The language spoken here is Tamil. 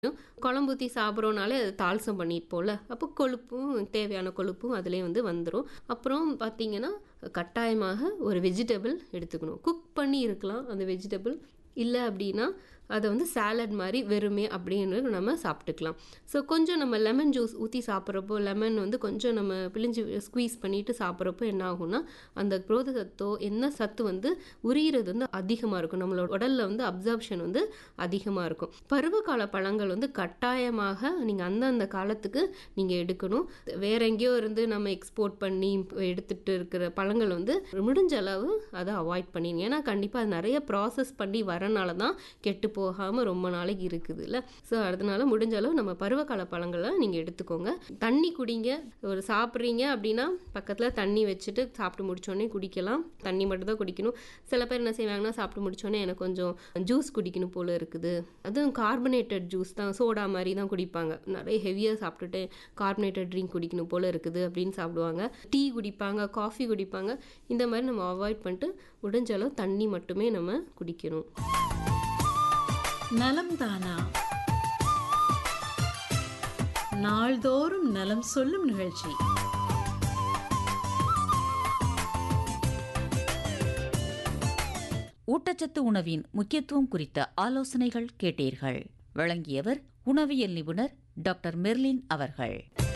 குழம்பு ஊற்றி சாப்பிட்றோனாலே அது தால்சம் பண்ணியிருப்போம்ல அப்போ கொழுப்பும் தேவையான கொழுப்பும் அதிலே வந்து வந்துடும் அப்புறம் பார்த்தீங்கன்னா கட்டாயமாக ஒரு வெஜிடபிள் எடுத்துக்கணும் குக் பண்ணி இருக்கலாம் அந்த வெஜிடபிள் இல்லை அப்படின்னா அதை வந்து சாலட் மாதிரி வெறுமே அப்படின்னு நம்ம சாப்பிட்டுக்கலாம் ஸோ கொஞ்சம் நம்ம லெமன் ஜூஸ் ஊற்றி சாப்பிட்றப்போ லெமன் வந்து கொஞ்சம் நம்ம பிழிஞ்சு ஸ்குவீஸ் பண்ணிட்டு சாப்பிட்றப்போ என்ன ஆகும்னா அந்த புரோத சத்தோ என்ன சத்து வந்து உரியிறது வந்து அதிகமாக இருக்கும் நம்மளோட உடலில் வந்து அப்சர்ப்ஷன் வந்து அதிகமாக இருக்கும் பருவகால பழங்கள் வந்து கட்டாயமாக நீங்கள் அந்தந்த காலத்துக்கு நீங்கள் எடுக்கணும் வேற எங்கேயோ இருந்து நம்ம எக்ஸ்போர்ட் பண்ணி எடுத்துட்டு இருக்கிற பழங்கள் வந்து முடிஞ்ச அளவு அதை அவாய்ட் பண்ணிடுங்க ஏன்னா கண்டிப்பாக அது நிறைய ப்ராசஸ் பண்ணி வரனால தான் கெட்டு போகாமல் ரொம்ப நாளைக்கு இருக்குது இல்லை ஸோ அதனால முடிஞ்ச அளவு நம்ம பருவகால பழங்களை நீங்கள் எடுத்துக்கோங்க தண்ணி குடிங்க ஒரு சாப்பிட்றீங்க அப்படின்னா பக்கத்தில் தண்ணி வச்சுட்டு சாப்பிட்டு முடிச்சோடனே குடிக்கலாம் தண்ணி மட்டும் தான் குடிக்கணும் சில பேர் என்ன செய்வாங்கன்னா சாப்பிட்டு முடிச்சோடனே எனக்கு கொஞ்சம் ஜூஸ் குடிக்கணும் போல இருக்குது அதுவும் கார்பனேட்டட் ஜூஸ் தான் சோடா மாதிரி தான் குடிப்பாங்க நிறைய ஹெவியாக சாப்பிட்டுட்டு கார்பனேட்டட் ட்ரிங்க் குடிக்கணும் போல இருக்குது அப்படின்னு சாப்பிடுவாங்க டீ குடிப்பாங்க காஃபி குடிப்பாங்க இந்த மாதிரி நம்ம அவாய்ட் பண்ணிட்டு முடிஞ்ச அளவு தண்ணி மட்டுமே நம்ம குடிக்கணும் நலம் தானா நாள்தோறும் நலம் சொல்லும் நிகழ்ச்சி ஊட்டச்சத்து உணவின் முக்கியத்துவம் குறித்த ஆலோசனைகள் கேட்டீர்கள் வழங்கியவர் உணவியல் நிபுணர் டாக்டர் மெர்லின் அவர்கள்